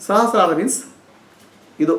ಸಹಸ್ರಾರ means ಇದು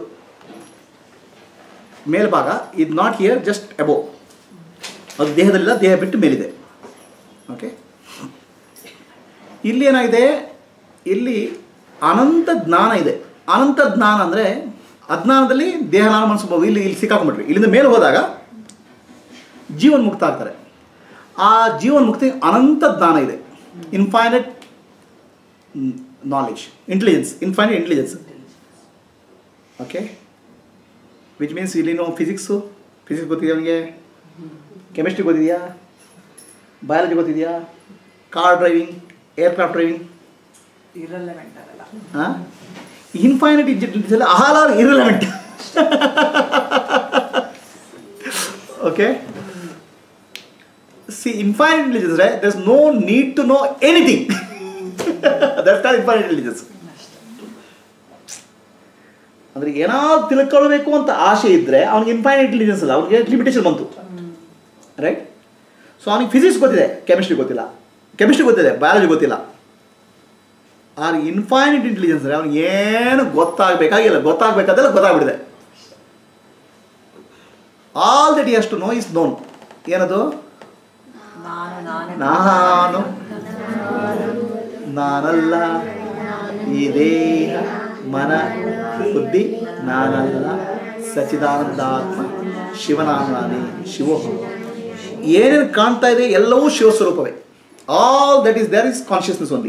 ಮೇಲ್ಭಾಗ ಇದು ನಾಟ್ ಹಿಯರ್ ಜಸ್ಟ್ ಅಬೋವ್ ಅದು ದೇಹದಲ್ಲಿಲ್ಲ ದೇಹ ಬಿಟ್ಟು ಮೇಲಿದೆ ಓಕೆ ಇಲ್ಲಿ ಏನಾಗಿದೆ ಇಲ್ಲಿ ಅನಂತ ಜ್ಞಾನ ಇದೆ ಅನಂತ ಜ್ಞಾನ ಅಂದರೆ ಅಜ್ಞಾನದಲ್ಲಿ ದೇಹ ನಾನು ಮನಸ್ಸು ಇಲ್ಲಿ ಇಲ್ಲಿ ಸಿಕ್ಕಾಕೊಂಡ್ಬಿಟ್ವಿ ಇಲ್ಲಿಂದ ಮೇಲೆ ಹೋದಾಗ ಜೀವನ್ ಮುಕ್ತ ಆಗ್ತಾರೆ ಆ ಜೀವನ್ ಮುಕ್ತಿ ಅನಂತ ಜ್ಞಾನ ಇದೆ infinite knowledge intelligence infinite intelligence okay which means ಇಲ್ಲಿ ನಾವು ಫಿಸಿಕ್ಸು ಫಿಸಿಕ್ಸ್ ಗೊತ್ತಿದೆಯಾ ಅವನಿಗೆ ಕೆಮಿಸ್ಟ್ರಿ ಗೊತ್ತಿದೆಯಾ ಬಯಾಲಜಿ ಗೊತ್ತಿದೆಯಾ car driving aircraft driving irrelevant ಅದಲ್ಲ ಹಾಂ ಇನ್ಫೈನಟ್ ಇಂಟೆಲಿಜೆನ್ಸ್ ಎಲ್ಲ all are irrelevant okay see infinite intelligence there is no need to know anything that's call infinite intelligence ಅಂದ್ರೆ ಏನಾದ್ರು ತಿಳ್ಕೊಳ್ಬೇಕು ಅಂತ ಆಸೆ ಇದ್ದರೆ ಅವ್ನಿಗೆ ಇನ್ಫೈನಟ್ ಇಂಟೆಲಿಜೆನ್ಸ್ ಅಲ್ಲ ಅವ್ನಿಗೆ ಲಿಮಿಟೇಷನ್ ಬಂತು ರೈಟ್ ಸೊ ಅವನಿಗೆ ಫಿಸಿಕ್ಸ್ ಗೊತ್ತಿದೆ ಕೆಮಿಸ್ಟ್ರಿ ಗೊತ್ತಿಲ್ಲ ಕೆಮಿಸ್ಟ್ರಿ ಗೊತ್ತಿದೆ ಬಯಾಲಜಿ ಗೊತ್ತಿಲ್ಲ ಆರ್ ಇನ್ಫೈನಟ್ ಇಂಟೆಲಿಜೆನ್ಸ್ ಅವ್ನಿಗೆ ಏನು ಗೊತ್ತಾಗಬೇಕಾಗಿಲ್ಲ ಗೊತ್ತಾಗಬೇಕಾದೆಲ್ಲ ಗೊತ್ತಾಗ್ಬಿಟ್ಟಿದೆ all that has to know is known ಏನದು ನಾನು ನಾನೇ ನಾನು ನಾನಲ್ಲ ಈ ದೇಹ ಮನ ಬುದ್ಧಿ ನಾನಲ್ಲ ಸಚಿದಾನಂದಾತ್ಮ ಶಿವನಾಮನಾದಿ ಶಿವೋಹಂ ಏನೇನು ಕಾಣ್ತಾ ಇದೆ ಎಲ್ಲವೂ ಶಿವಸ್ವರೂಪವೇ all that is there is consciousness only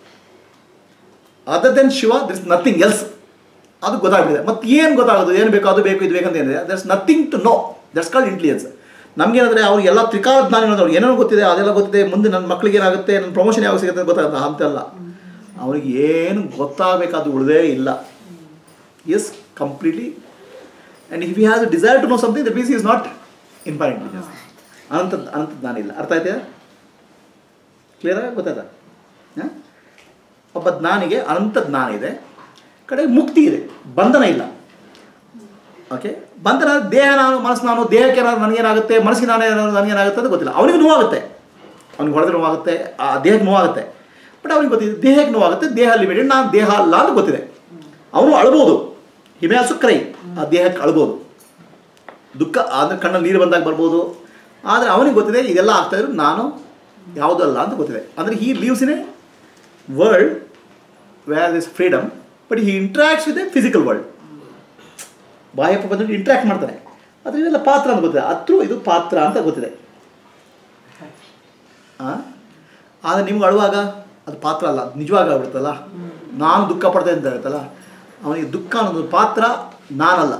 other than Shiva there is nothing else ಅದು ಗೊತ್ತಾಗ್ಬಿಟ್ಟಿದೆ ಮತ್ತೆ ಏನು ಗೊತ್ತಾಗೋದು ಏನು ಬೇಕು ಅದು ಬೇಕು ಇದು ಬೇಕಂತ ಏನಿದೆ there's nothing to know that's called intelligence ನಮಗೇನಂದರೆ ಅವ್ರು ಎಲ್ಲ ತ್ರಿಕಾಲ ಜ್ಞಾನ ಅವ್ರು ಏನೇನೋ ಗೊತ್ತಿದೆ ಅದೆಲ್ಲ ಗೊತ್ತಿದೆ ಮುಂದೆ ನನ್ನ ಮಕ್ಳಿಗೆ ಏನಾಗುತ್ತೆ ನನ್ನ ಪ್ರಮೋಷನ್ ಯಾವಾಗ ಸಿಗುತ್ತೆ ಅಂತ ಗೊತ್ತಾಗುತ್ತೆ ಅಂತಲ್ಲ ಅವ್ರಿಗೆ ಏನು ಗೊತ್ತಾಗಬೇಕಾದ್ದು ಉಳಿದೇ ಇಲ್ಲ yes completely and if you has desire to know something the means is not infinite intelligence ಅನಂತ ಅನಂತ ಜ್ಞಾನ ಇಲ್ಲ ಅರ್ಥ ಆಯ್ತಾ ಕ್ಲಿಯರಾಗಿ ಗೊತ್ತಾಯ್ತಾ ಹಾಂ ಒಬ್ಬ ಜ್ಞಾನಿಗೆ ಅನಂತ ಜ್ಞಾನ ಇದೆ ಕಡೆಗೆ ಮುಕ್ತಿ ಇದೆ ಬಂಧನ ಇಲ್ಲ ಓಕೆ ಬಂಧನ ದೇಹ ನಾನು ಮನಸ್ಸು ನಾನು ದೇಹಕ್ಕೆ ಏನಾದ್ರು ನನಗೇನಾಗುತ್ತೆ ಮನಸ್ಸಿಗೆ ನಾನು ಏನಾದ್ರು ನನಗೇನಾಗುತ್ತೆ ಅಂತ ಗೊತ್ತಿಲ್ಲ ಅವನಿಗೆ ನೋವಾಗುತ್ತೆ ಅವ್ನಿಗೆ ಹೊಡೆದ್ರೆ ನೋವಾಗುತ್ತೆ ಆ ದೇಹಕ್ಕೆ ನೋವಾಗುತ್ತೆ ಬಟ್ ಅವ್ನಿಗೆ ಗೊತ್ತಿದೆ ದೇಹಕ್ಕೆ ನೋವಾಗುತ್ತೆ ದೇಹ ಲಿಮಿಟೆಡ್ ನಾನು ದೇಹ ಅಲ್ಲ ಅಂತ ಗೊತ್ತಿದೆ ಅವನು ಅಳ್ಬೋದು ಹಿಮ್ಯಾಸು ಕ್ರೈ ಆ ದೇಹಕ್ಕೆ ಅಳ್ಬೋದು ದುಃಖ ಆದರೆ ಕಣ್ಣಲ್ಲಿ ನೀರು ಬಂದಾಗ ಬರ್ಬೋದು ಆದರೆ ಅವನಿಗೆ ಗೊತ್ತಿದೆ ಇದೆಲ್ಲ ಆಗ್ತಾ ಇದ್ರು ನಾನು ಯಾವುದಲ್ಲ ಅಂತ ಗೊತ್ತಿದೆ ಅಂದರೆ he lives in a world where this freedom but he interacts with a physical world ಬಾಹ್ಯ ಪ್ರಪಂಚದಲ್ಲಿ ಇಂಟ್ರಾಕ್ಟ್ ಮಾಡ್ತಾನೆ ಆದರೆ ಇದೆಲ್ಲ ಪಾತ್ರ ಅಂತ ಗೊತ್ತಿದೆ ಅತ್ರೂ ಇದು ಪಾತ್ರ ಅಂತ ಗೊತ್ತಿದೆ ಆ? ಆದರೆ ನಿಮ್ಗೆ ಅಳುವಾಗ ಅದು ಪಾತ್ರ ಅಲ್ಲ ಅದು ನಿಜವಾಗ ಆಗ್ಬಿಡುತ್ತಲ್ಲ ನಾನು ದುಃಖ ಪಡ್ತೇನೆ ಅಂತ ಹೇಳ್ತಲ್ಲ ಅವನಿಗೆ ದುಃಖ ಅನ್ನೋದು ಪಾತ್ರ ನಾನಲ್ಲ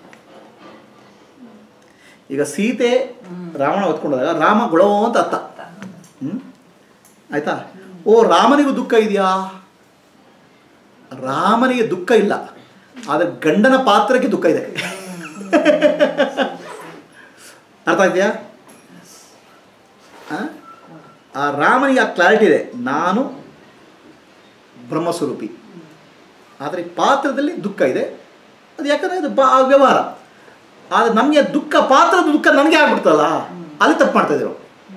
ಈಗ ಸೀತೆ ರಾವಣ ಹೊತ್ಕೊಂಡಾಗ ರಾಮ ಗೊಳವೋ ಅಂತ ಅತ್ತ ಹ್ಞೂ ಆಯ್ತಾ ಓ ರಾಮನಿಗೂ ದುಃಖ ಇದೆಯಾ ರಾಮನಿಗೆ ದುಃಖ ಇಲ್ಲ ಆದರೆ ಗಂಡನ ಪಾತ್ರಕ್ಕೆ ದುಃಖ ಇದೆ ಅರ್ಥ ಇದೆಯಾ ಆ? ಆ ರಾಮನಿಗೆ ಆ ಕ್ಲಾರಿಟಿ ಇದೆ ನಾನು ಬ್ರಹ್ಮಸ್ವರೂಪಿ ಆದರೆ ಪಾತ್ರದಲ್ಲಿ ದುಃಖ ಇದೆ ಅದು ಯಾಕಂದರೆ ಅದು ಬಾ ಆ ವ್ಯವಹಾರ ಆದರೆ ನಮಗೆ ದುಃಖ ಪಾತ್ರದ ದುಃಖ ನನಗೆ ಆಗ್ಬಿಡ್ತಲ್ಲ ಅಲ್ಲಿ ತಪ್ಪು ಮಾಡ್ತಾ ಇದ್ದೀರೋ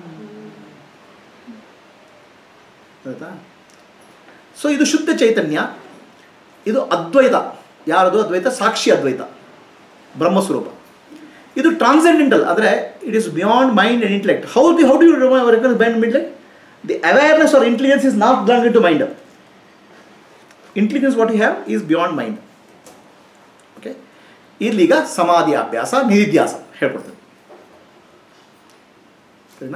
ಆಯ್ತಾ ಸೊ ಇದು ಶುದ್ಧ ಚೈತನ್ಯ ಇದು ಅದ್ವೈತ ಯಾರದು ಅದ್ವೈತ ಸಾಕ್ಷಿ ಅದ್ವೈತ ಬ್ರಹ್ಮಸ್ವರೂಪ ಇದು ಟ್ರಾನ್ಸೆಂಡೆಂಟಲ್ ಅಂದರೆ it is beyond mind and intellect how the how do you recognise mind intellect the awareness or intelligence is not belong to mind intelligence what you have is beyond mind okay ಇಲ್ಲಿಗ ಸಮಾಧಿ ಅಭ್ಯಾಸ ನಿಧಿಧ್ಯಾಸ ಹೇಳ್ಕೊಡ್ತೇನೆ ಸರಿನಾ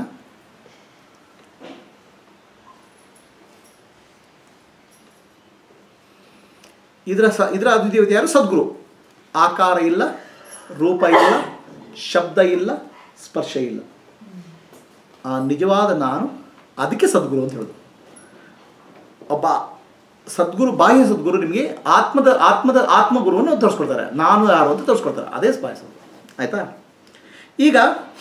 ಇದರ ಸ ಇದರ ಅಧಿದೇವತೆ ಯಾರು ಸದ್ಗುರು ಆಕಾರ ಇಲ್ಲ ರೂಪ ಇಲ್ಲ ಶಬ್ದ ಇಲ್ಲ ಸ್ಪರ್ಶ ಇಲ್ಲ ಆ ನಿಜವಾದ ನಾನು ಅದಕ್ಕೆ ಸದ್ಗುರು ಅಂತ ಹೇಳೋದು ಒಬ್ಬ ಸದ್ಗುರು ಬಾಹ್ಯ ಸದ್ಗುರು ನಿಮಗೆ ಆತ್ಮದ ಆತ್ಮದ ಆತ್ಮಗುರುವನ್ನು ತೋರಿಸ್ಕೊಡ್ತಾರೆ ನಾನು ಯಾರು ಅಂತ ತೋರಿಸ್ಕೊಡ್ತಾರೆ ಅದೇ ಬಾಹ್ಯ ಸದ್ಗುರು ಆಯಿತಾ ಈಗ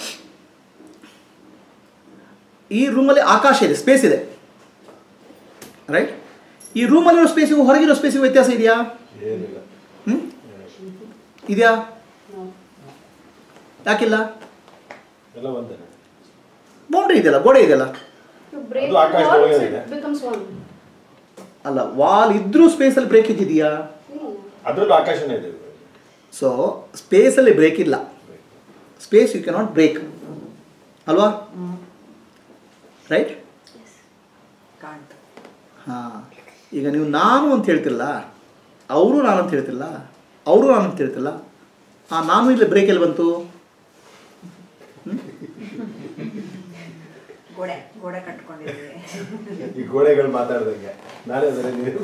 ಈ ರೂಮಲ್ಲಿ ಆಕಾಶ ಇದೆ ಸ್ಪೇಸ್ ಇದೆ ರೈಟ್ ಈ ರೂಮಲ್ಲಿರೋ ಸ್ಪೇಸಿಗೂ ಹೊರಗಿರೋ ಸ್ಪೇಸಿಗೂ ವ್ಯತ್ಯಾಸ ಇದೆಯಾ ಏನಿಲ್ಲ ಹ್ಞೂ ಇದೆಯಾ ಯಾಕಿಲ್ಲ ಎಲ್ಲ ಒಂದೇ ಬೌಂಡ್ರಿ ಇದೆಯಲ್ಲ ಗೋಡೆ ಇದೆಯಲ್ಲ You break ಅದು ಆಕಾಶದ walls, ಒಳಗಡೆ ಇದೆ. it becomes one. ಅಲ್ಲ ವಾಲ್ ಇದ್ರೂ ಸ್ಪೇಸಲ್ಲಿ ಬ್ರೇಕೇಜ್ ಇದೆಯಾ ಅದ್ರದ್ದು ಆಕಾಶನೇ ಇದೆ ಸೊ ಸ್ಪೇಸಲ್ಲಿ ಬ್ರೇಕ್ ಇಲ್ಲ ಸ್ಪೇಸ್ ಯು ಕೆನಾಟ್ ಬ್ರೇಕ್ ಅಲ್ವಾ ರೈಟ್ ಕಾಂಟ್ ಹಾಂ ಈಗ ನೀವು ನಾನು ಅಂತ ಹೇಳ್ತಿರಲ್ಲ ಅವರು ನಾನು ಅಂತ ಹೇಳ್ತಿಲ್ಲ ಅವರು ನಾನು ಅಂತ ಹೇಳ್ತಿಲ್ಲ ಆ ನಾನು ಇಲ್ಲಿ ಬ್ರೇಕ್ ಎಲ್ಲಿ ಬಂತು ಗೋಡೆ ಗೋಡೆ ಕಟ್ಕೊಂಡಿದ್ದೀವಿ ಈ ಗೋಡೆಗಳು ಮಾತಾಡ್ದಂಗೆ ನಾನೇ ಅದರ ನೀವು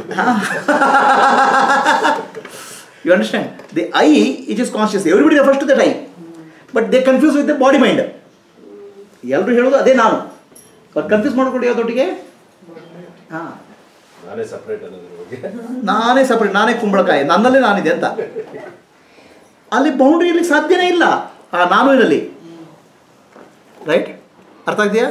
you understand the I it is conscious everybody refers to that I but they confuse with the body mind ಎಲ್ಲರೂ ಹೇಳೋದು ಅದೇ ನಾನು ಕನ್ಫ್ಯೂಸ್ ಮಾಡ್ಕೊಂಡು ಯಾವ್ದೊಟ್ಟಿಗೆ ಹಾಂ ನಾನೇ ಸಪ್ರೇಟ್ ಅನ್ನೋದ್ರ ಬಗ್ಗೆ ನಾನೇ ಸಪ್ರೇಟ್ ನಾನೇ ಕುಂಬಳಕಾಯಿ ನನ್ನಲ್ಲೇ ನಾನಿದೆ ಅಂತ ಅಲ್ಲಿ ಬೌಂಡ್ರಿ ಇರ್ಲಿಕ್ಕೆ ಸಾಧ್ಯನೇ ಇಲ್ಲ ಆ ನಾನು ಇರಲಿ ರೈಟ್ ಅರ್ಥ ಆಗಿದೆಯಾ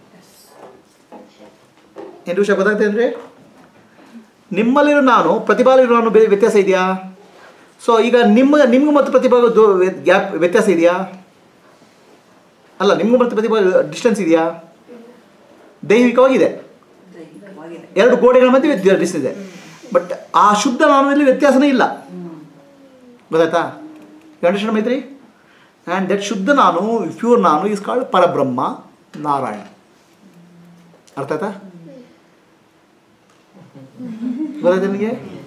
ಏನು ವಿಷಯ ಗೊತ್ತಾಗ್ತದೆ ಅಂದರೆ ನಿಮ್ಮಲ್ಲಿರೋ ನಾನು ಪ್ರತಿಭಾಲಿರೋ ನಾನು ಬೇರೆ ವ್ಯತ್ಯಾಸ ಇದೆಯಾ ಸೊ ಈಗ ನಿಮ್ಮ ನಿಮ್ಗೂ ಮತ್ತು ಪ್ರತಿಭಾಗದ್ದು ಗ್ಯಾಪ್ ವ್ಯತ್ಯಾಸ ಇದೆಯಾ ಅಲ್ಲ ನಿಮ್ಗೂ ಮತ್ತು ಪ್ರತಿಭಾ ಡಿಸ್ಟೆನ್ಸ್ ಇದೆಯಾ ದೈವಿಕವಾಗಿದೆ ದೈಹಿಕವಾಗಿದೆ ಎರಡು ಗೋಡೆಗಳ ಮಧ್ಯೆ ವ್ಯತ್ಯಾಸ ಇದೆ ಬಟ್ ಆ ಶುದ್ಧ ನಾನಲ್ಲಿ ವ್ಯತ್ಯಾಸನೇ ಇಲ್ಲ ಗೊತ್ತಾಯ್ತಾ ಅಂಡರ್ಸ್ಟ್ಯಾಂಡ್ ಮೈತ್ರಿ ಆ್ಯಂಡ್ ದಟ್ ಶುದ್ಧ ನಾನು ಪ್ಯೂರ್ ನಾನು ಇಸ್ ಕಾಲ್ಡ್ ಪರಬ್ರಹ್ಮ ನಾರಾಯಣ ಅರ್ಥ ಆಯ್ತಾ ಗೊತ್ತಾಯ್ತಾ ನಿಮಗೆ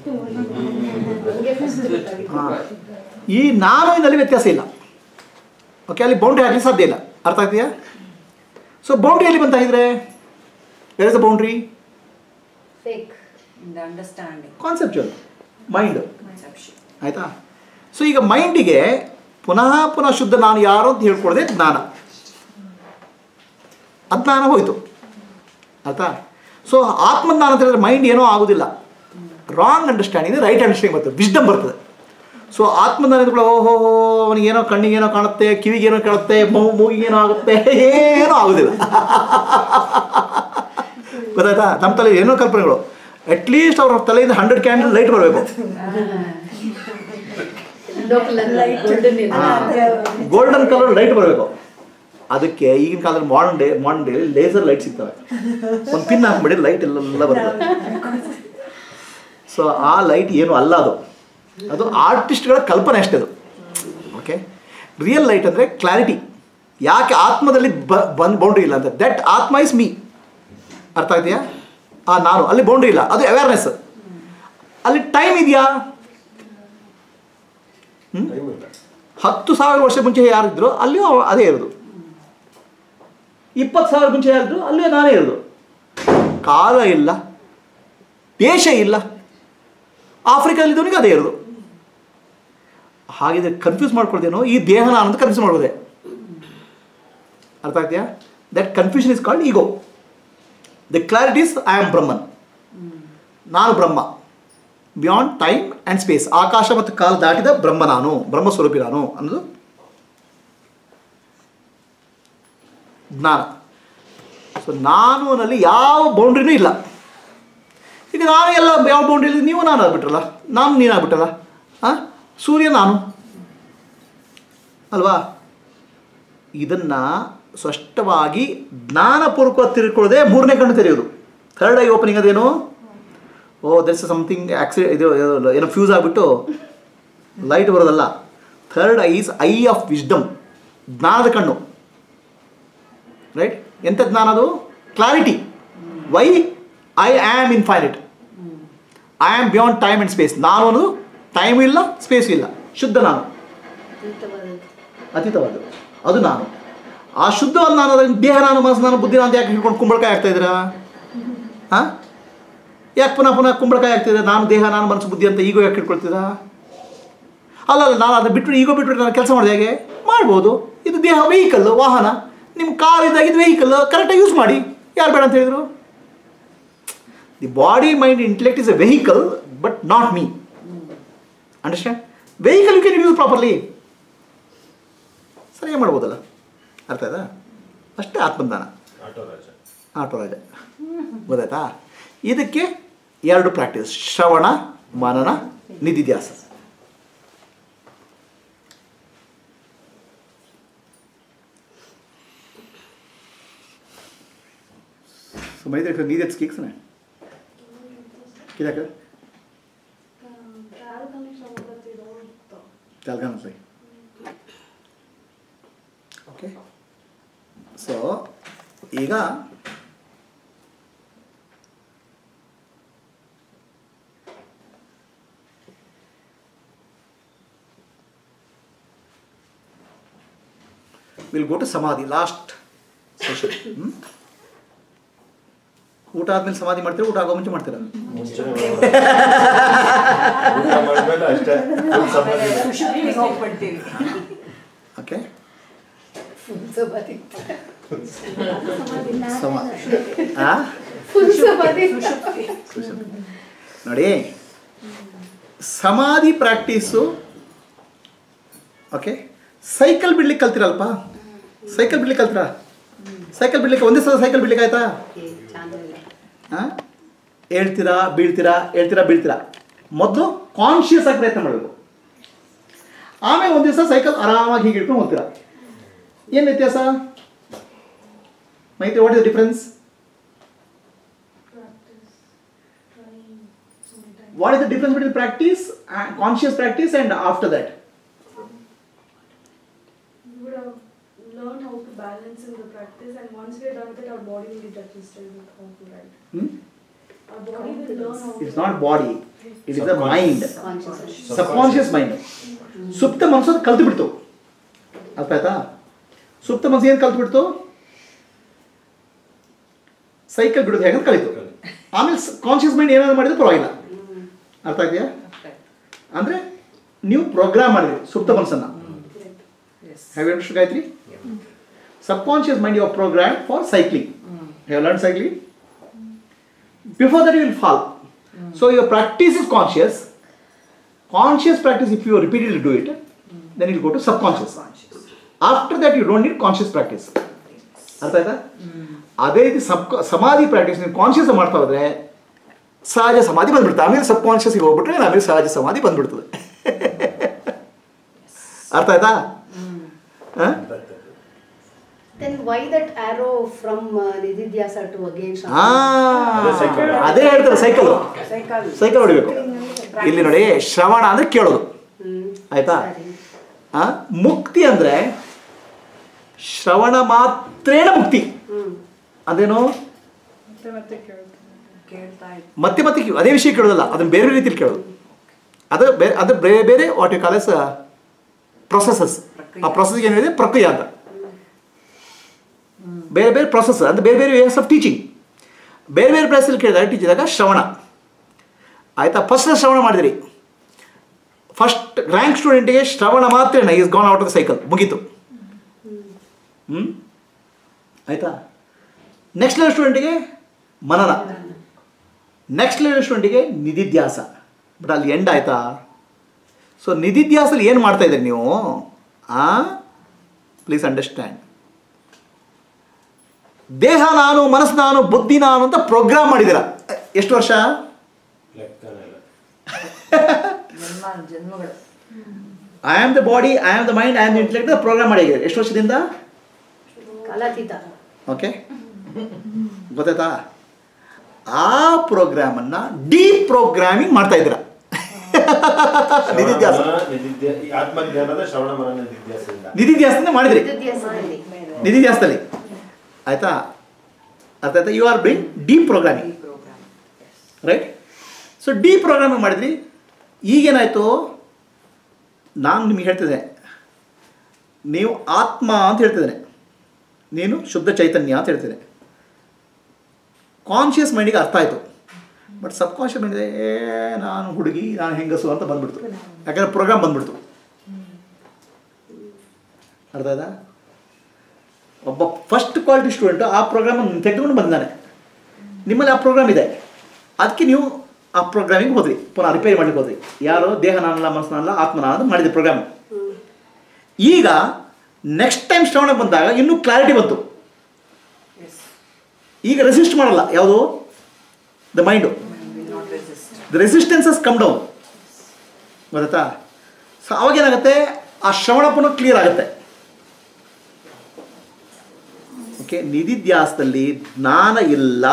ಹಾಂ ಈ ನಾನು ಇದರಲ್ಲಿ ವ್ಯತ್ಯಾಸ ಇಲ್ಲ ಓಕೆ ಅಲ್ಲಿ ಬೌಂಡ್ರಿ ಹಾಕಲಿಕ್ಕೆ ಸಾಧ್ಯ ಇಲ್ಲ ಅರ್ಥ ಆಗ್ತೀಯಾ ಸೊ ಬೌಂಡ್ರಿ ಎಲ್ಲಿ ಬಂತ ಇದ್ರೆ where is the boundary Fake. In the understanding conceptual mind conception ಆಯಿತಾ ಸೊ ಈಗ ಮೈಂಡಿಗೆ ಪುನಃ ಪುನಃ ಶುದ್ಧ ನಾನು ಯಾರು ಅಂತ ಹೇಳ್ಕೊಡದೆ ಜ್ಞಾನ ಅಜ್ಞಾನ ಹೋಯಿತು ಆಯ್ತಾ ಸೊ ಆತ್ಮಜ್ಞಾನ ಅಂತ ಹೇಳಿದ್ರೆ ಮೈಂಡ್ ಏನೋ ಆಗೋದಿಲ್ಲ ರಾಂಗ್ ಅಂಡರ್ಸ್ಟ್ಯಾಂಡಿಂಗ್ ರೈಟ್ ಅಂಡರ್ಸ್ಟ್ಯಾಂಡಿಂಗ್ ಬರ್ತದೆ ವಿಸ್ಡಮ್ ಬರ್ತದೆ ಸೊ ಆತ್ಮಜ್ಞಾನ ಕೂಡ ಓಹೋ ಅವನಿಗೆ ಏನೋ ಕಣ್ಣಿಗೆ ಏನೋ ಕಾಣುತ್ತೆ ಕಿವಿಗೆ ಏನೋ ಕೇಳುತ್ತೆ ಮೂ ಮೂಗಿಗೆ ಏನೋ ಆಗುತ್ತೆ ಏನೂ ಆಗೋದಿಲ್ಲ ಗೊತ್ತಾಯ್ತಾ ನಮ್ಮ ತಲೆ ಏನೋ ಕಲ್ಪನೆಗಳು ಅಟ್ಲೀಸ್ಟ್ ಅವ್ರ ತಲೆಯಿಂದ ಹಂಡ್ರೆಡ್ ಕ್ಯಾಂಡಲ್ ಲೈಟ್ ಬರಬೇಕು Yellow color golden ಇದೆ. ಗೋಲ್ಡನ್ ಕಲರ್ ಲೈಟ್ ಬರಬೇಕು ಅದಕ್ಕೆ ಈಗಿನ ಕಾಲದಲ್ಲಿ modern day modern day laser light ಸಿಗ್ತವೆ ಒಂದು ಪಿನ್ ಹಾಕ್ಬಿಡಿ ಲೈಟ್ ಎಲ್ಲ ಬರ್ತದೆ ಸೊ ಆ ಲೈಟ್ ಏನು ಅಲ್ಲ ಅದು ಅದು ಆರ್ಟಿಸ್ಟ್ಗಳ ಕಲ್ಪನೆ ಅಷ್ಟೇ ಅದು ಓಕೆ ರಿಯಲ್ ಲೈಟ್ ಅಂದರೆ ಕ್ಲಾರಿಟಿ ಯಾಕೆ ಆತ್ಮದಲ್ಲಿ ಬ ಬಂದು ಬೌಂಡ್ರಿ ಇಲ್ಲ ಅಂತ ದಟ್ ಆತ್ಮ ಇಸ್ ಮೀ ಅರ್ಥ ಇದೆಯಾ ಆ ನಾನು ಅಲ್ಲಿ ಬೌಂಡ್ರಿ ಇಲ್ಲ ಅದು ಅವೇರ್ನೆಸ್ ಅಲ್ಲಿ ಟೈಮ್ ಇದೆಯಾ ಟೈಮ್ ಇಲ್ಲ ಹತ್ತು ಸಾವಿರ ವರ್ಷ ಮುಂಚೆ ಯಾರಿದ್ರು ಅಲ್ಲಿಯೂ ಅವ- ಅದೇ ಇರೋದು ಇಪ್ಪತ್ತು ಸಾವಿರ ಮುಂಚೆ ಯಾರಿದ್ರು ಅಲ್ಲಿಯೂ ನಾನೇ ಇರೋದು ಕಾಲ ಇಲ್ಲ ದೇಶ ಇಲ್ಲ ಆಫ್ರಿಕಾದಲ್ಲಿದ್ದವನಿಗೆ ಅದೇ ಇರೋದು ಹಾಗಿದ್ರೆ ಕನ್ಫ್ಯೂಸ್ ಮಾಡ್ಕೊಳ್ತೇನೋ ಈ ದೇಹ ನಾನು ಅಂತ ಕನ್ಫ್ಯೂಸ್ ಮಾಡೋದೆ ಅರ್ಥ ಆಗ್ತೀಯಾ that confusion is called ego the clarities I am Brahman ನಾನು ಬ್ರಹ್ಮ ಬಿಯಾಂಡ್ ಟೈಮ್ ಆ್ಯಂಡ್ ಸ್ಪೇಸ್ ಆಕಾಶ ಮತ್ತು ಕಾಲ ದಾಟಿದ ಬ್ರಹ್ಮ ನಾನು ಬ್ರಹ್ಮ ಸ್ವರೂಪಿ ನಾನು ಅನ್ನೋದು ಜ್ಞಾನ ಸೊ ನಾನು ನಲ್ಲಿ ಯಾವ ಬೌಂಡ್ರಿನೂ ಇಲ್ಲ ಈಗ ನಾನು ಎಲ್ಲ ಯಾವ ಬೌಂಡ್ರಿ ಇಲ್ಲ ನೀವು ನಾನು ಆಗ್ಬಿಟ್ರಲ್ಲ ನಾನು ನೀನು ಆಗ್ಬಿಟ್ಟಲ್ಲ ಹಾಂ ಸೂರ್ಯ ನಾನು ಅಲ್ವಾ ಇದನ್ನು ಸ್ಪಷ್ಟವಾಗಿ ಜ್ಞಾನಪೂರ್ವಕ ತಿಳ್ಕೊಳ್ಳದೆ ಮೂರನೇ ಕಣ್ಣು ತೆರೆಯೋದು ಥರ್ಡ್ ಐ ಓಪನಿಂಗ್ ಅದೇನು ಓ ದರ್ಸ್ ಸಮಥಿಂಗ್ ಆಕ್ಸಿ ಇದು ಇದು ಏನೋ ಫ್ಯೂಸ್ ಆಗಿಬಿಟ್ಟು ಲೈಟ್ ಬರೋದಲ್ಲ third eye is eye of wisdom ಜ್ಞಾನದ ಕಣ್ಣು ರೈಟ್ ಎಂಥ ಜ್ಞಾನ ಅದು clarity why I am infinite I am beyond time and space ನಾನು ಅನ್ನೋದು ಟೈಮು ಇಲ್ಲ ಸ್ಪೇಸು ಇಲ್ಲ ಶುದ್ಧ ನಾನು ಅದ್ಭುತವಾದದ್ದು. ಅತೀತವಾದ್ದು ಅದು ನಾನು ಆ ಶುದ್ಧವಾದ ನಾನು ಅದನ್ನ ದೇಹ ನಾನು ಮನಸ್ಸು ನಾನು ಬುದ್ಧಿ ನಾನು ಅಂತ ಯಾಕೆ ಹಿಡ್ಕೊಂಡು ಕುಂಬಳಕಾಯಿ ಆಗ್ತಾ ಇದ್ದೀರಾ ಹಾಂ ಯಾಕೆ ಪುನಃ ಪುನಃ ಕುಂಬಳಕಾಯಿ ಆಗ್ತಿದೆ ನಾನು ದೇಹ ನಾನು ಮನಸ್ಸು ಬುದ್ಧಿ ಅಂತ ಈಗೋ ಯಾಕೆ ಹಿಡ್ಕೊಳ್ತೀರಾ ಅಲ್ಲ ಅಲ್ಲ ನಾನು ಅದನ್ನ ಬಿಟ್ಬಿಟ್ಟು ಈಗೋ ಬಿಟ್ಬಿಟ್ಟು ನಾನು ಕೆಲಸ ಮಾಡಿದೆ ಹೇಗೆ ಮಾಡ್ಬೋದು ಇದು ದೇಹ ವೆಹಿಕಲ್ ವಾಹನ ನಿಮ್ಮ ಕಾರ್ ಇದ್ದಾಗ ಇದು ವೆಹಿಕಲ್ ಕರೆಕ್ಟಾಗಿ ಯೂಸ್ ಮಾಡಿ ಯಾರು ಬೇಡ ಅಂತ ಹೇಳಿದ್ರು the body mind intellect is a vehicle but not me understand vehicle you can use properly ಸರಿಯಾಗಿ ಮಾಡ್ಬೋದಲ್ಲ ಅರ್ಥ ಆಯ್ತಾ ಅಷ್ಟೇ ಆತ್ಮಜ್ಞಾನ ಆಟೋ ರಾಜ ಆಟೋ ರಾಜ ಗೊತ್ತಾಯ್ತಾ ಇದಕ್ಕೆ ಎರಡು ಪ್ರಾಕ್ಟೀಸ್ ಶ್ರವಣ ಮನನ ನಿಧಿಧ್ಯಾಸ Så man kan gide et skik sånn. Ikke det? ಪ್ರಾರಂಭ ತೆಲ್ಗನ್ರಿ ಓಕೆ ಸೊ ಈಗ ವಿಲ್ ಗೋ ಟು ಸಮಾಧಿ ಲಾಸ್ಟ್ ಸೆಷನ್ ಊಟ ಆದ್ಮೇಲೆ ಸಮಾಧಿ ಮಾಡ್ತೀರಾ ಊಟ ಆಗೋ ಮುಂಚೆ ಮಾಡ್ತೀರಾ ಮುಂಚೆನೆ ಮಾಡ್ಬೋದು. ಊಟ ಮಾಡಿದ್ಮೇಲೆ ಅಷ್ಟೇ full ಸಮಾಧಿ. ಸುಷುಪ್ತಿಗೆ ಹೋಗ್ಬಿಡ್ತೀವಿ ಓಕೆ ಫುಲ್ ಸಮಾಧಿ ಸಮಾಧಿ ಆ ಫುಲ್ ಸಮಾಧಿ ನೋಡಿ ಸಮಾಧಿ ಪ್ರಾಕ್ಟೀಸು ಓಕೆ ಸೈಕಲ್ ಬಿಡ್ಲಿಕ್ಕೆ ಕಲ್ತಿರಲ್ಪ ಸೈಕಲ್ ಬಿಡ್ಲಿಕ್ಕೆ ಕಲ್ತಿರ ಸೈಕಲ್ ಬಿಡ್ಲಿಕ್ಕೆ ಒಂದೇ ಸಲ ಸೈಕಲ್ ಬಿಡ್ಲಿಕ್ಕೆ ಆಯ್ತಾ ಹಾಂ ಹೇಳ್ತೀರಾ ಬೀಳ್ತೀರಾ ಹೇಳ್ತೀರಾ ಬೀಳ್ತೀರಾ ಮೊದಲು ಕಾನ್ಷಿಯಸ್ ಆಗಿ ಪ್ರಯತ್ನ ಮಾಡಬೇಕು ಆಮೇಲೆ ಒಂದು ದಿವಸ ಸೈಕಲ್ ಆರಾಮಾಗಿ ಹೀಗೆ ಹಿಡ್ಕೊಂಡು ಹೋಗ್ತೀರಾ ಏನು ವ್ಯತ್ಯಾಸ ಮೈತ್ರಿ what is difference what is the difference between practice and conscious practice and after that We would have learned how to balance in the practice, and once we're done with it, our body will get adjusted with how to ride. hmm? Our body will learn how it's to not body it is the mind conscious subconscious mind ಸುಪ್ತ ಮನಸ್ಸು ಅದು ಕಲ್ತು ಬಿಡ್ತು ಅರ್ಥ ಆಯ್ತಾ ಸುಪ್ತ ಮನಸ್ಸು ಏನು ಕಲ್ತು ಬಿಡ್ತು ಸೈಕಲ್ ಬಿಡೋದು ಹೇಗೆ ಅಂತ ಕಲಿತು ಆಮೇಲೆ ಕಾನ್ಷಿಯಸ್ ಮೈಂಡ್ ಏನಾದ್ರು ಮಾಡಿದ್ರೆ ಪರವಾಗಿಲ್ಲ ಅರ್ಥ ಆಗ್ತೀಯಾ ಅಂದರೆ ನೀವು ಪ್ರೋಗ್ರಾಮ್ ಮಾಡಿದ್ರಿ ಸುಪ್ತ ಮನಸ್ಸನ್ನು yes Have you understood Gayatri? Subconscious mind you are programmed for cycling. Have you learned cycling? Before that you will fall. So your practice is conscious. Conscious practice, if you repeatedly do it, then you will go to subconscious. After that you don't need conscious practice. ಅರ್ಥ ಆಯ್ತಾ ಅದೇ ರೀತಿ ಸಬ್ ಸಮಾಧಿ practice ನೀವು conscious ಮಾಡ್ತಾ ಹೋದ್ರೆ ಸಹಜ ಸಮಾಧಿ ಬಂದ್ಬಿಡುತ್ತೆ ಆಮೇಲೆ ಸಬ್ ಕಾನ್ಷಿಯಸ್ಗೆ ಹೋಗ್ಬಿಟ್ರೆ ಆಮೇಲೆ ಸಹಜ ಸಮಾಧಿ ಬಂದ್ಬಿಡ್ತದೆ ಅರ್ಥ ಆಯ್ತಾ ಹಾಂ Then why that arrow from uh, Nididhyasa to again ಆ, ಅದೇ cycle. ಅದೇ ಹೇಳ್ತಾರೆ ಸೈಕಲ್ ಸೈಕಲ್ ಸೈಕಲ್ ಹೊಡಿಬೇಕು ಇಲ್ಲಿ ನೋಡಿ ಶ್ರವಣ ಅಂದ್ರೆ ಕೇಳೋದು ಹ್ಮ್ ಆಯ್ತಾ ಸರಿ ಆ, ಮುಕ್ತಿ ಅಂದ್ರೆ ಶ್ರವಣ ಮಾತ್ರೇನ ಮುಕ್ತಿ ಹ್ಮ್ ಅದೇನು ಕೇಳ್ತಾ ಇದ್ದೆ ಮತ್ತೆ ಮತ್ತೆ ಕೇ- ಅದೇ ವಿಷಯ ಕೇಳೋದಲ್ಲ ಅದನ್ನ ಬೇರೆ ಬೇರೆ ರೀತಿಲಿ ಕೇಳೋದು ಅದು ಬೇರೆ ಅದು ಬೇರೆ ಬೇರೆ ವಾಟ್ ಯು ಕಾಲೇಸ್ ಪ್ರೊಸೆಸಸ್ ಆ ಪ್ರೊಸೆಸ್ಗೆ ಏನಿದೆ ಪ್ರಕ್ರಿಯೆ ಅಂತ ಬೇರೆ ಬೇರೆ ಪ್ರೊಸೆಸ್ ಅಂದ್ರೆ ಬೇರೆ ಬೇರೆ ವೇಸ್ ಆಫ್ ಟೀಚಿಂಗ್ ಬೇರೆ ಬೇರೆ ಪ್ಲೇಸಲ್ಲಿ ಕೇಳಿದಾಗ ಟೀಚಿದಾಗ ಶ್ರವಣ ಆಯ್ತಾ ಫಸ್ಟ್ ಶ್ರವಣ ಮಾಡಿದಿರಿ ಫಸ್ಟ್ ರ್ಯಾಂಕ್ ಸ್ಟೂಡೆಂಟಿಗೆ ಶ್ರವಣ ಮಾತ್ರ is gone out of the cycle ಮುಗೀತು ಹ್ಞೂ ಆಯಿತಾ ನೆಕ್ಸ್ಟ್ ಲೆವೆಲ್ ಸ್ಟೂಡೆಂಟಿಗೆ ಮನನ ನೆಕ್ಸ್ಟ್ ಲೆವೆಲ್ ಸ್ಟೂಡೆಂಟಿಗೆ ನಿಧಿಧ್ಯಾಸ ಬಟ್ ಅಲ್ಲಿ ಎಂಡ್ ಆಯ್ತಾ ಸೊ ನಿಧಿಧ್ಯಾಸಲ್ಲಿ ಏನು ಮಾಡ್ತಾ ಇದ್ದೀರಿ ನೀವು ಆ ಪ್ಲೀಸ್ ಅಂಡರ್ಸ್ಟ್ಯಾಂಡ್ ದೇಹ ನಾನು ಮನಸ್ಸು ನಾನು ಬುದ್ಧಿ ನಾನು ಅಂತ ಪ್ರೋಗ್ರಾಮ್ ಮಾಡಿದ್ದೀರ ಎಷ್ಟು ವರ್ಷ ಲೆಕ್ಕನೇ ಇಲ್ಲ ಜನ್ಮ ಜನ್ಮಗಳು I am the body I am the mind I am the intellect program ಮಾಡಿದ್ದೀರಿ ಎಷ್ಟು ವರ್ಷದಿಂದ ಕಾಲಾತೀತ ಓಕೆ ಗೊತ್ತಾಯ್ತಾ ಆ ಪ್ರೋಗ್ರಾಮನ್ನು ಡೀಪ್ ಪ್ರೋಗ್ರಾಮಿಂಗ್ ಮಾಡ್ತಾ ಇದ್ದೀರಾ ನಿಧಿಧ್ಯಾಸ ಶ್ರವಣ, ನಿಧಿಧ್ಯ ಈ ಆತ್ಮಜ್ಞಾನದ ಶ್ರವಣ ಮರಣ ನಿಧಿಧ್ಯಾಸದಿಂದ ನಿಧಿಧ್ಯಾಸನೇ ಮಾಡಿದ್ರಿ ನಿಧಿಧ್ಯಾಸದಲ್ಲಿ ನಿಧಿಧ್ಯಾಸದಲ್ಲಿ ಆಯ್ತಾ ಅರ್ಥ ಆಯ್ತಾ you are bring deep programming ಈ program right so deep programming ಮಾಡಿದ್ರಿ ಈಗೇನಾಯಿತು ನಾನು ನಿಮಗೆ ಹೇಳ್ತಿದ್ದೆ ನೀವು ಆತ್ಮ ಅಂತ ಹೇಳ್ತಿದ್ದೇನೆ ನೀನು ಶುದ್ಧ ಚೈತನ್ಯ ಅಂತ ಹೇಳ್ತಿದ್ದೆ ಕಾನ್ಷಿಯಸ್ ಮೈಂಡಿಗೆ ಅರ್ಥ ಆಯಿತು ಬಟ್ ಸಬ್ ಕಾನ್ಷಿಯಸ್ ಮೈಂಡಿಗೆ ಏ ನಾನು ಹುಡುಗಿ ನಾನು ಹೆಂಗಸು ಅಂತ ಬಂದ್ಬಿಡ್ತು ಯಾಕಂದ್ರೆ ಪ್ರೋಗ್ರಾಮ್ ಬಂದ್ಬಿಡ್ತು ಅರ್ಥ ಆಯ್ತಾ ಒಬ್ಬ ಫಸ್ಟ್ ಕ್ವಾಲಿಟಿ ಸ್ಟೂಡೆಂಟು ಆ ಪ್ರೋಗ್ರಾಮನ್ನು ತೆಗೆದುಕೊಂಡು ಬಂದಾನೆ ನಿಮ್ಮಲ್ಲಿ ಆ ಪ್ರೋಗ್ರಾಮ್ ಇದೆ ಅದಕ್ಕೆ ನೀವು ಆ ಪ್ರೋಗ್ರಾಮಿಗೆ ಹೋದ್ರಿ ಪುನಃ ರಿಪೇರಿ ಮಾಡ್ಲಿಕ್ಕೆ ಹೋದ್ರಿ ಯಾರು ದೇಹ ನಾನಲ್ಲ ಮನಸ್ಸು ನಾನಲ್ಲ ಆತ್ಮ ನಾನು ಅಂತ ಮಾಡಿದೆ ಪ್ರೋಗ್ರಾಮ್ ಈಗ ನೆಕ್ಸ್ಟ್ ಟೈಮ್ ಶ್ರವಣ ಬಂದಾಗ ಇನ್ನೂ ಕ್ಲಾರಿಟಿ ಬಂತು ಎಸ್ ಈಗ ರೆಸಿಸ್ಟ್ ಮಾಡಲ್ಲ ಯಾವುದು the mind will not resist the resistances come down ಗೊತ್ತಾ ಸೊ ಅವಾಗ ಏನಾಗುತ್ತೆ ಆ ಶ್ರವಣ ಪುನಃ ಕ್ಲಿಯರ್ ಆಗುತ್ತೆ ಓಕೆ ನಿಧಿಧ್ಯಾಸದಲ್ಲಿ ಜ್ಞಾನ ಇಲ್ಲ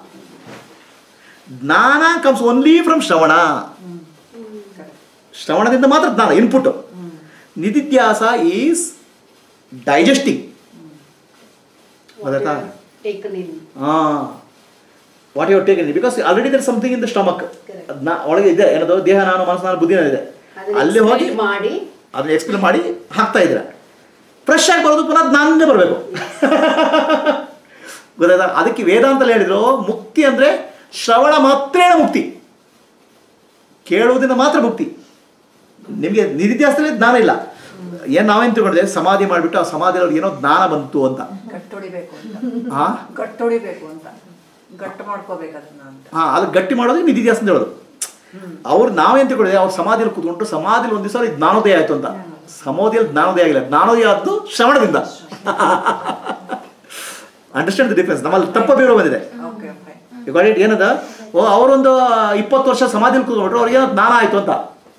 ಜ್ಞಾನ ಕಮ್ಸ್ ಓನ್ಲಿ ಫ್ರಮ್ ಶ್ರವಣ ಶ್ರವಣದಿಂದ ಮಾತ್ರ ಜ್ಞಾನ ಇನ್ಪುಟ್ ನಿಧಿಧ್ಯಾಸ ಈಸ್ ಡೈಜೆಸ್ಟಿಂಗ್ ಗೊತ್ತಾಯ್ತಾ ಟೇಕನ್ ಇನ್ ಹಾಂ what you taken because already there something in the stomach Correct. ಅದನ್ನ ಒಳಗೆ ಇದೆ ಏನದು ದೇಹ ನಾನು ಮನಸ್ಸು ನಾನು ಬುದ್ಧಿ ನಾನು ಇದೆ ಅದನ್ನ ಅಲ್ಲಿ ಹೋಗಿ expel ಮಾಡಿ ಅದನ್ನ ಎಕ್ಸ್ಪ್ಲೇನ್ ಮಾಡಿ ಹಾಕ್ತಾ ಇದ್ದೀರ ಫ್ರೆಶ್ ಆಗಿ ಬರೋದು ಪುನಃ ನಾನೇ ಬರಬೇಕು ಗೊತ್ತಾಯ್ತಾ ಅದಕ್ಕೆ ವೇದಾಂತಲ್ಲಿ ಹೇಳಿದ್ರು ಮುಕ್ತಿ ಅಂದರೆ ಶ್ರವಣ ಮಾತ್ರೇಣ ಮುಕ್ತಿ ಕೇಳುವುದರಿಂದ ಮಾತ್ರ ಮುಕ್ತಿ ನಿಮಗೆ ನಿಧಿಧ್ಯಾಸದಲ್ಲಿ ಜ್ಞಾನ ಇಲ್ಲ ಏನು ನಾವೇನು ತಿಳ್ಕೊಂಡಿದೆ ಸಮಾಧಿ ಮಾಡಿಬಿಟ್ಟು ಆ ಸಮಾಧಿಯಲ್ಲಿ ಏನೋ ಜ್ಞಾನ ಬಂತು ಅಂತ ಗಟ್ಟೊಡಿಬೇಕು ಅಂತ ಹಾಂ ಗಟ್ಟೊಡಿಬೇಕು ಅಂತ ಗಟ್ಟು ಮಾಡ್ಕೋಬೇಕು ಅದನ್ನ ಅಂತ ಹಾಂ ಅದು ಗಟ್ಟಿ ಮಾಡೋದು ನಿಧಿಧ್ಯಾಸ ಅಂತ ಹೇಳೋದು ಅವ್ರು ನಾವೇನು ತಿಳ್ಕೊಂಡಿದೆ ಅವ್ರು ಸಮಾಧಿಯಲ್ಲಿ ಕೂತ್ಕೊಂಡು ಸಮಾಧಿಯಲ್ಲಿ ಒಂದು ದಿವಸ ಜ್ಞಾನೋದಯ ಆಯಿತು ಅಂತ ಸಮಾಧಿಯಲ್ಲಿ ಜ್ಞಾನೋದಯ ಆಗಿಲ್ಲ ಜ್ಞಾನೋದಯ ಆದ್ದು ಶ್ರವಣದಿಂದ ಅಂಡರ್ಸ್ಟ್ಯಾಂಡ್ ದ ಡಿಫ್ರೆನ್ಸ್ ನಮ್ಮಲ್ಲಿ ತಪ್ಪ ಬೇರೆ ಬಂದಿದೆ ಓಕೆ ಓಕೆ ಇವಾಗ ಏನದ ಓ ಅವರೊಂದು ಇಪ್ಪತ್ತು ವರ್ಷ ಸಮಾಧಿಯಲ್ಲಿ ಕೂತ್ಕೊಂಡ್ರು ಅವ್ರಿಗೆ ಏನೋ ಜ್ಞಾನ ಆಯಿತು ಅಂತ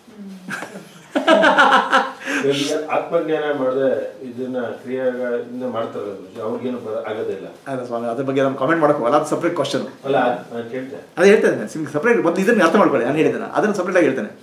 ಇವಾಗ ಆತ್ಮಜ್ಞಾನ ಮಾಡದೆ ಇದನ್ನ ಕ್ರಿಯೆಗಳಿಂದ ಮಾಡ್ತಾರಲ್ಲ ಗುರುಜಿ, ಅವ್ರಿಗೇನು ಬರ- ಆಗೋದಿಲ್ಲ ಅಲ್ಲ ಸ್ವಾಮಿ ಅದ್ರ ಬಗ್ಗೆ ನಾನು ಕಾಮೆಂಟ್ ಮಾಡಕ್ಕೆ ಹೋಗಲ್ಲ ಅದು ಸಪ್ರೇಟ್ ಕ್ವಶನ್ ಅಲ್ಲ ಅದ್ ನಾನ್ ಕೇಳ್ತೆ ಅದೇ ಹೇಳ್ತೇನೆ ನಿಮ್ಗೆ ಸಪ್ರೇಟ್ ಬಂದು ಇದನ್ನು ಅರ್ಥ ಮಾಡ್ಕೊಳ್ಳಿ ನಾನು ಹೇಳಿದ್ದೇನೆ ಅದನ್ನು ಸಪ್ರೇಟಾಗಿ ಹೇಳ್ತೇನೆ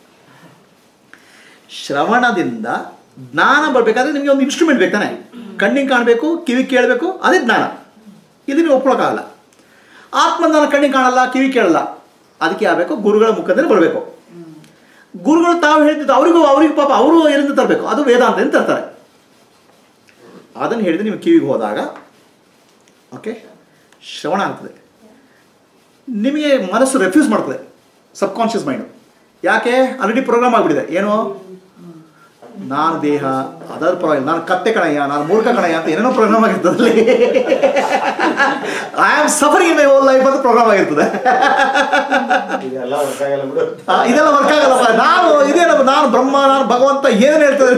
ಶ್ರವಣದಿಂದ ಜ್ಞಾನ ಬರಬೇಕಾದ್ರೆ ನಿಮಗೆ ಒಂದು ಇನ್ಸ್ಟ್ರೂಮೆಂಟ್ ಬೇಕು ತಾನೆ ಕಣ್ಣಿಗೆ ಕಾಣಬೇಕು ಕಿವಿ ಕೇಳಬೇಕು ಅದೇ ಜ್ಞಾನ ಇದು ನೀವು ಒಪ್ಕೊಳ್ಳೋಕ್ಕಾಗಲ್ಲ ಆತ್ಮಜ್ಞಾನ ಕಣ್ಣಿಗೆ ಕಾಣಲ್ಲ ಕಿವಿ ಕೇಳಲ್ಲ ಅದಕ್ಕೆ ಆಗಬೇಕು ಗುರುಗಳ ಮುಖದಲ್ಲಿ ಬರಬೇಕು ಗುರುಗಳು ತಾವು ಹೇಳ್ತಿದ್ದು ಅವರಿಗೂ ಅವರಿಗೂ ಪಾಪ ಅವರು ಎಲ್ಲಿಂದ ತರಬೇಕು ಅದು ವೇದಾಂತ ಅಂತ ತರ್ತಾರೆ ಅದನ್ನು ಹೇಳಿದ್ರೆ ನೀವು ಕಿವಿಗೆ ಹೋದಾಗ ಓಕೆ ಶ್ರವಣ ಆಗ್ತದೆ ನಿಮಗೆ ಮನಸ್ಸು ರೆಫ್ಯೂಸ್ ಮಾಡ್ತದೆ ಸಬ್ ಕಾನ್ಷಿಯಸ್ ಮೈಂಡು ಯಾಕೆ ಆಲ್ರೆಡಿ ಪ್ರೋಗ್ರಾಮ್ ಆಗಿಬಿಟ್ಟಿದೆ ಏನು ನಾನು ದೇಹ ಅದರ ಪರವಾಗಿಲ್ಲ ನಾನು ಕತ್ತೆ ಕಣಯ್ಯ ನಾನು ಮೂರ್ಖ ಕಣಯ್ಯ ಅಂತ ಏನೇನೋ ಪ್ರೋಗ್ರಾಮ್ ಆಗಿರ್ತದೆ ಅಲ್ಲಿ I am suffering my whole life ಅಂತ ಪ್ರೋಗ್ರಾಮ್ ಆಗಿರ್ತದೆ ಇದೆಲ್ಲ ವರ್ಕ್ ಆಗಲ್ಲ ಬಿಡು ಆ, ಇದೆಲ್ಲ ವರ್ಕ್ ಆಗಲ್ಲಪ್ಪ ನಾನು ಇದೇನಪ್ಪ ನಾನು ಬ್ರಹ್ಮ ನಾನು ಭಗವಂತ ಏನೇನು ಹೇಳ್ತದೆ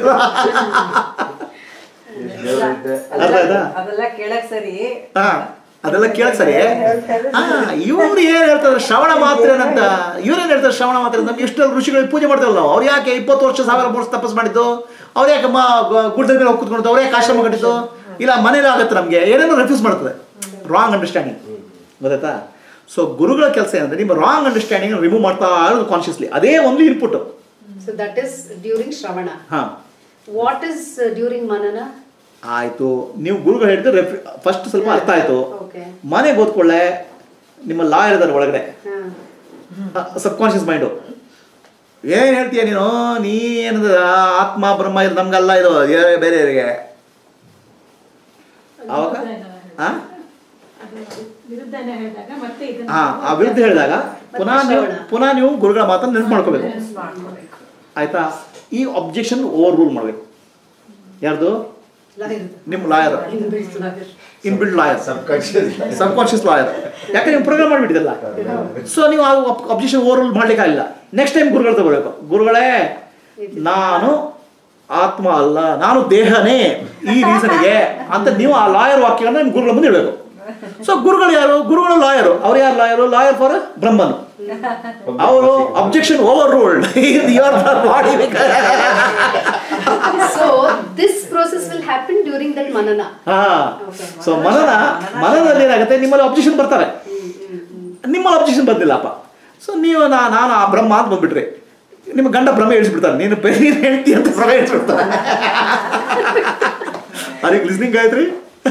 ಎಷ್ಟ್ ದೇವ್ರು ಐತೆ. ಅರ್ಥ ಆಯ್ತಾ? ಅದೆಲ್ಲ ಕೇಳಕ್ ಸರಿ ಹಾ ಅದೆಲ್ಲ ಕೇಳಕ್ ಸರಿ ಹಾ ಇವ್ರು ಏನ್ ಹೇಳ್ತಾರೆ ಶ್ರವಣ ಮಾತ್ರ ಅಂತ ಇವ್ರೇನ್ ಹೇಳ್ತಾರೆ ಶ್ರವಣ ಮಾತ್ರ ಅಂತ ಎಷ್ಟೆಲ್ಲ ಋಷಿಗಳಿಗೆ ಪೂಜೆ ಮಾಡ್ತಾರಲ್ಲ ನಾವು ಅವ್ರು ಯಾಕೆ ಇಪ್ಪತ್ತು ವರ್ಷ ಸಾವಿರ ವರ್ಷ ತಪಸ್ ಮಾಡಿದ್ದು ಅವ್ರು ಯಾಕೆ ಮಾ ಗುಡ್ಡದ ಮೇಲೆ ಹೋಗಿ ಕೂತ್ಕೊಂಡು ಅವ್ರು ಯಾಕೆ ಆಶ್ರಮ ಕಟ್ಟಿದ್ದು ಇಲ್ಲ ಮನೇಲಿ ಆಗುತ್ತೆ ನಮಗೆ ಏನೇನೋ ರೆಫ್ಯೂಸ್ ಮಾಡ್ತದೆ ರಾಂಗ್ ಅಂಡರ್ಸ್ಟ್ಯಾಂಡಿಂಗ್ ಗೊತ್ತಾಯ್ತಾ ಸೊ ಗುರುಗಳ ಕೆಲಸ ಏನಂದ್ರೆ ನಿಮ್ಮ ರಾಂಗ್ ಅಂಡರ್ಸ್ಟ್ಯಾಂಡಿಂಗ್ ರಿಮೂವ್ ಮಾಡ್ತಾ ಇರೋದು ಕಾನ್ಷಿಯಸ್ಲಿ ಅದೇ ಒಂದು input so that is during ಶ್ರವಣ ಹಾ ವಾಟ್ ಇಸ್ ಡ್ಯೂರಿಂಗ್ ಮನನ ಆಯ್ತು ನೀವು ಗುರುಗಳು ಹೇಳಿದ್ರೆ ರೆಫ್ ಫಸ್ಟ್ ಸ್ವಲ್ಪ ಅರ್ಥ ಆಯ್ತು ಓಕೆ ಮನೆಗೆ ಓದ್ಕೊಳ್ಳೆ ನಿಮ್ಮ ಲಾ ಇರೋದ್ರ ಒಳಗಡೆ ಹಾ ಸಬ್ ಕಾನ್ಷಿಯಸ್ ಮೈಂಡು ಏನು ಹೇಳ್ತೀಯ ನೀನು ನೀ ಏನದ ಆತ್ಮ ಬ್ರಹ್ಮ ಇದು ನಮ್ಗಲ್ಲ ಇದು ಬೇರೆ ಬೇರೆಯವರಿಗೆ ಆವಾಗ ಆ? ವಿರುದ್ಧನೇ ಹೇಳಿದಾಗ ಮತ್ತೆ ಇದನ್ನ ಹಾ ಆ ವಿರುದ್ಧ ಹೇಳಿದಾಗ ಪುನಃ ನೀವು ಶ್ರವಣ. ಪುನಃ ನೀವು ಗುರುಗಳ ಮಾತನ್ನು ನೆನಪು ಮಾಡ್ಕೋಬೇಕು ನೆನ್ಸ್ ಮಾಡ್ಕೋಬೇಕು ಆಯ್ತಾ ಈ ಅಬ್ಜೆಕ್ಷನ್ ಓವರ್ ರೂಲ್ ಮಾಡಬೇಕು ಯಾರ್ದು ನಿಮ್ಮ lawyer inbuilt lawyer Subconscious. Subconscious lawyer ಯಾಕೆ ನೀವು ಪ್ರೋಗ್ರಾಮ್ ಮಾಡಿಬಿಟ್ಟಿದ್ದಲ್ಲ ಸೊ ನೀವು ಆ ಅಬ್ಜೆಕ್ಷನ್ ಓವರ್ ರೂಲ್ ಮಾಡ್ಲಿಕ್ಕಾಗಿಲ್ಲ ನೆಕ್ಸ್ಟ್ ಟೈಮ್ ಗುರುಗಳು ತಗೋಬೇಕು ಗುರುಗಳೇ ನಾನು ಆತ್ಮ ಅಲ್ಲ ನಾನು ದೇಹನೇ ಈ ರೀಸನ್ಗೆ ಅಂತ ನೀವು ಆ ಲಾಯರ್ ವಾಕ್ಯಗಳನ್ನ ನಿಮ್ಮ ಗುರುಗಳ ಮುಂದೆ ಇಡಬೇಕು ಸೊ ಗುರುಗಳು ಯಾರು ಗುರುಗಳು ಲಾಯರು ಅವ್ರು ಯಾರು ಲಾಯರು ಲಾಯರ್ ಫಾರ್ ಬ್ರಹ್ಮನ್ ಅವರು objection overruled your body so this process will happen during that ಮನನ ಹಾ Okay. ಸೊ ಮನನ ಮನದಲ್ಲಿ ಏನಾಗುತ್ತೆ ನಿಮ್ಮಲ್ಲಿ ಅಬ್ಜೆಕ್ಷನ್ ಬರ್ತಾರೆ ನಿಮ್ಮಲ್ಲಿ ಅಬ್ಜೆಕ್ಷನ್ ಬಂದಿಲ್ಲಪ್ಪ ಸೊ ನೀವು ನಾ ನಾನು ಆ ಬ್ರಹ್ಮ ಅಂತ ಬಂದ್ಬಿಟ್ರಿ ನಿಮ್ಮ ಗಂಡ ಬ್ರಹ್ಮ ಇಳಿಸ್ಬಿಡ್ತಾರೆ ನೀನು ಪೆ- ನೀನು ಹೇಳ್ತಿ ಅಂತ ಬ್ರಹ್ಮ ಇಳಿಸ್ಬಿಡ್ತಾರೆ ಅದಕ್ಕೆ ಲಿಸ್ನಿಂಗ್ ಆಯ್ತ್ರಿ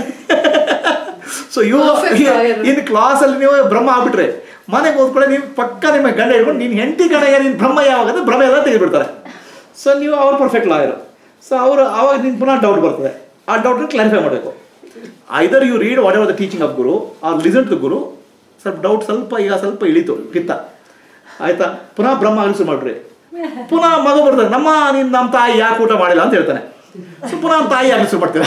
ಸೊ ಇವು Perfect lawyer. ಇನ್ನು ಕ್ಲಾಸಲ್ಲಿ ನೀವು ಬ್ರಹ್ಮ ಆಗ್ಬಿಟ್ರೆ ಮನೆಗೆ ಓದ್ಕೊಳ್ಳಿ ನೀವು ಪಕ್ಕ ನಿಮ್ಮ ಗಂಡ ಹಿಡ್ಕೊಂಡು ನೀನು ಹೆಂಡತಿ ಗಂಡ ನೀನು ಬ್ರಹ್ಮ ಯಾವಾಗ ಅಂದ್ರೆ ಬ್ರಹ್ಮ ಎಲ್ಲ ತೆಗೆದುಬಿಡ್ತಾರೆ ಸೊ ನೀವು ಅವ್ರು ಪರ್ಫೆಕ್ಟ್ ಲಾಯರು ಸೊ ಅವರು ಆವಾಗ ನಿಮ್ಗೆ ಪುನಃ ಡೌಟ್ ಬರ್ತದೆ ಆ ಡೌಟ್ನ ಕ್ಲಾರಿಫೈ ಮಾಡಬೇಕು either you read whatever the teaching of guru or listen to guru ಸ್ವಲ್ಪ ಡೌಟ್ ಸ್ವಲ್ಪ ಈಗ ಸ್ವಲ್ಪ ಇಳಿತು ಕಿತ್ತ ಆಯ್ತಾ ಪುನಃ ಬ್ರಹ್ಮ ಅನಿಸು ಮಾಡ್ರಿ ಪುನಃ ಮಗ ಬರ್ತಾರೆ ನಮ್ಮ ನೀನು ನಮ್ಮ ತಾಯಿ ಯಾಕೆ ಊಟ ಮಾಡಿಲ್ಲ ಅಂತ ಹೇಳ್ತಾನೆ ಸೊ ಪುನಃ ನಮ್ಮ ತಾಯಿ ಅನಿಸು ಮಾಡ್ತೀರ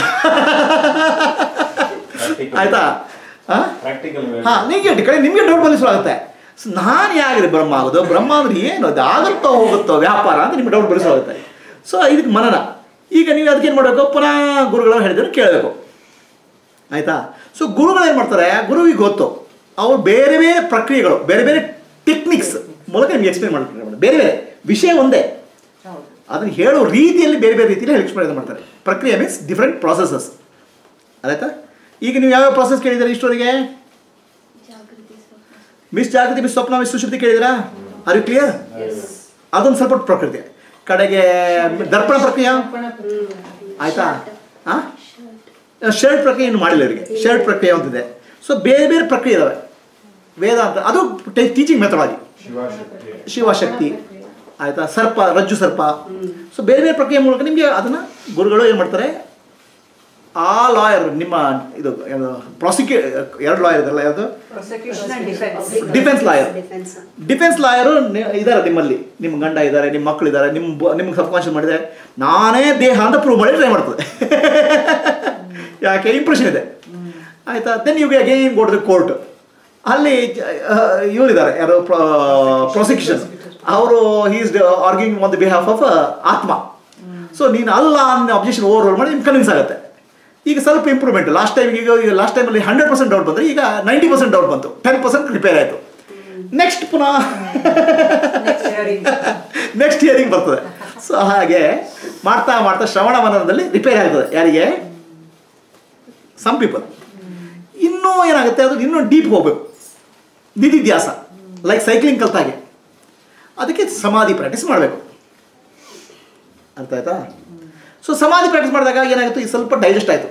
ಆಯ್ತಾ ಹಾಂ ಪ್ರಾಕ್ಟಿಕಲ್ ಹಾ ನಿಮಗೆ ಕಡೆ ನಿಮಗೆ ಡೌಟ್ ಬಂದು ಶುರು ಆಗುತ್ತೆ ಸೊ ನಾನು ಯಾಗ್ರಿ ಬ್ರಹ್ಮ ಆಗೋದು ಬ್ರಹ್ಮ ಅಂದ್ರೆ ಏನು ಅದು ಆಗುತ್ತೋ ಹೋಗುತ್ತೋ ವ್ಯಾಪಾರ ಅಂತ ನಿಮ್ಗೆ ಡೌಟ್ ಬರಿಸೋ ಆಗುತ್ತೆ ಸೊ ಇದಕ್ಕೆ ಮನನ ಈಗ ನೀವು ಅದಕ್ಕೆ ಏನು ಮಾಡಬೇಕು ಪುನಃ ಗುರುಗಳು ಹೇಳಿದ್ರೆ ಕೇಳಬೇಕು ಆಯ್ತಾ ಸೊ ಗುರುಗಳು ಏನು ಮಾಡ್ತಾರೆ ಗುರುವಿಗೆ ಗೊತ್ತು ಅವ್ರು ಬೇರೆ ಬೇರೆ ಪ್ರಕ್ರಿಯೆಗಳು ಬೇರೆ ಬೇರೆ ಟೆಕ್ನಿಕ್ಸ್ ಮೂಲಕ ನಿಮ್ಗೆ ಎಕ್ಸ್ಪ್ಲೇನ್ ಮಾಡ್ತಾರೆ ಬೇರೆ ಬೇರೆ ವಿಷಯ ಒಂದೇ ಹೌದು ಅದನ್ನು ಹೇಳೋ ರೀತಿಯಲ್ಲಿ ಬೇರೆ ಬೇರೆ ರೀತಿಯಲ್ಲಿ ಎಕ್ಸ್ಪ್ಲೇನ್ ಮಾಡ್ತಾರೆ ಪ್ರಕ್ರಿಯೆ ಮೀನ್ಸ್ ಡಿಫ್ರೆಂಟ್ ಪ್ರಾಸೆಸಸ್ ಆಯ್ತಾ ಈಗ ನೀವು ಯಾವ್ಯಾವ ಪ್ರಾಸೆಸ್ ಕೇಳಿದ್ದೀರಾ ಇಷ್ಟವರೆಗೆ ಮಿಸ್ ಜಾಗೃತಿ ಮಿಸ್ ಸ್ವಪ್ನ ಮಿಸ್ ಸುಶುಪ್ತಿ ಕೇಳಿದಿರಾ ಆರ್ ಯು ಕ್ಲಿಯರ್ ಅದೊಂದು ಸ್ವಲ್ಪ ಪ್ರಕೃತಿ ಕಡೆಗೆ ದರ್ಪಣ ಪ್ರಕ್ರಿಯೆ ಆಯ್ತಾ ಹಾಂ ಶರ್ಟ್ ಪ್ರಕ್ರಿಯೆ ಇನ್ನು ಮಾಡಿಲ್ಲ ಇವರಿಗೆ ಶರ್ಟ್ ಪ್ರಕ್ರಿಯೆ ಅಂತಿದೆ ಸೊ ಬೇರೆ ಬೇರೆ ಪ್ರಕ್ರಿಯೆ ಇದಾವೆ ವೇದಾಂತ ಅದು ಟೀಚಿಂಗ್ ಮೆಥಡಾಲಜಿ ಶಿವಶಕ್ತಿ ಶಿವಶಕ್ತಿ ಆಯ್ತಾ ಸರ್ಪ ರಜ್ಜು ಸರ್ಪ ಸೊ ಬೇರೆ ಬೇರೆ ಪ್ರಕ್ರಿಯೆ ಮೂಲಕ ನಿಮಗೆ ಅದನ್ನು ಗುರುಗಳು ಏನು ಮಾಡ್ತಾರೆ ಆ ಲಾಯರ್ ನಿಮ್ಮ ಇದು ಪ್ರಾಸಿಕ್ಯೂ ಎರಡು ಲಾಯರ್ ಇದಲ್ಲ ಯಾವುದು prosecution and defence defence lawyer defence defence lawyer ಇದ್ದಾರೆ ನಿಮ್ಮಲ್ಲಿ ನಿಮ್ಮ ಗಂಡ ಇದ್ದಾರೆ ನಿಮ್ಮ ಮಕ್ಕಳು ಇದ್ದಾರೆ ನಿಮ್ಮ ಬ- ನಿಮ್ಗೆ ಸಬ್ಕಾನ್ಷಿಯಸ್ ಮಾಡಿದರೆ ನಾನೇ ದೇಹ ಅಂತ ಪ್ರೂವ್ ಮಾಡಿ ಟ್ರೈ ಮಾಡ್ತದೆ ಯಾಕೆ ಇಂಪ್ರೆಷನ್ ಇದೆ ಆಯ್ತಾ then you again got the court ಅಲ್ಲಿ ಇವರಿದ್ದಾರೆ ಯಾರು ಪ್ರಾಸಿಕ್ಯೂಷನ್ ಅವರು is arguing on the behalf of atma so ನೀನು ಅಲ್ಲ ಅನ್ನೋ ಅಬ್ಜೆಕ್ಷನ್ ಓವರ್ ಮಾಡಿ ನಿಮ್ಗೆ ಕನ್ವಿನ್ಸ್ ಆಗುತ್ತೆ ಈಗ ಸ್ವಲ್ಪ ಇಂಪ್ರೂವ್ಮೆಂಟ್ ಲಾಸ್ಟ್ ಟೈಮ್ ಈಗ ಈಗ ಲಾಸ್ಟ್ ಟೈಮಲ್ಲಿ ಹಂಡ್ರೆಡ್ ಪರ್ಸೆಂಟ್ ಡೌಟ್ ಬಂದರೆ ಈಗ ನೈಂಟಿ ಪರ್ಸೆಂಟ್ ಡೌಟ್ ಬಂತು ಟೆನ್ ಪರ್ಸೆಂಟ್ ರಿಪೇರ್ ಆಯಿತು ನೆಕ್ಸ್ಟ್ ಪುನಃ ನೆಕ್ಸ್ಟ್ ಹಿಯರಿಂಗ್ ನೆಕ್ಸ್ಟ್ ಇಯರಿಂಗ್ ಬರ್ತದೆ ಸೊ ಹಾಗೆ ಮಾಡ್ತಾ ಮಾಡ್ತಾ ಶ್ರವಣ ಮನನದಲ್ಲಿ ರಿಪೇರ್ ಆಗ್ತದೆ ಯಾರಿಗೆ ಸಮ್ ಪೀಪಲ್ ಇನ್ನೂ ಏನಾಗುತ್ತೆ ಅದು ಇನ್ನೂ ಡೀಪ್ ಹೋಗ್ಬೇಕು ನಿಧಿಧ್ಯಾಸ ಲೈಕ್ ಸೈಕ್ಲಿಂಗ್ ಕಲ್ತಾಗೆ ಅದಕ್ಕೆ ಸಮಾಧಿ ಪ್ರಾಕ್ಟೀಸ್ ಮಾಡಬೇಕು ಅರ್ಥ ಆಯ್ತಾ ಸೊ ಸಮಾಧಿ ಪ್ರಾಕ್ಟೀಸ್ ಮಾಡಿದಾಗ ಏನಾಗುತ್ತೆ ಈ ಸ್ವಲ್ಪ ಡೈಜೆಸ್ಟ್ ಆಯಿತು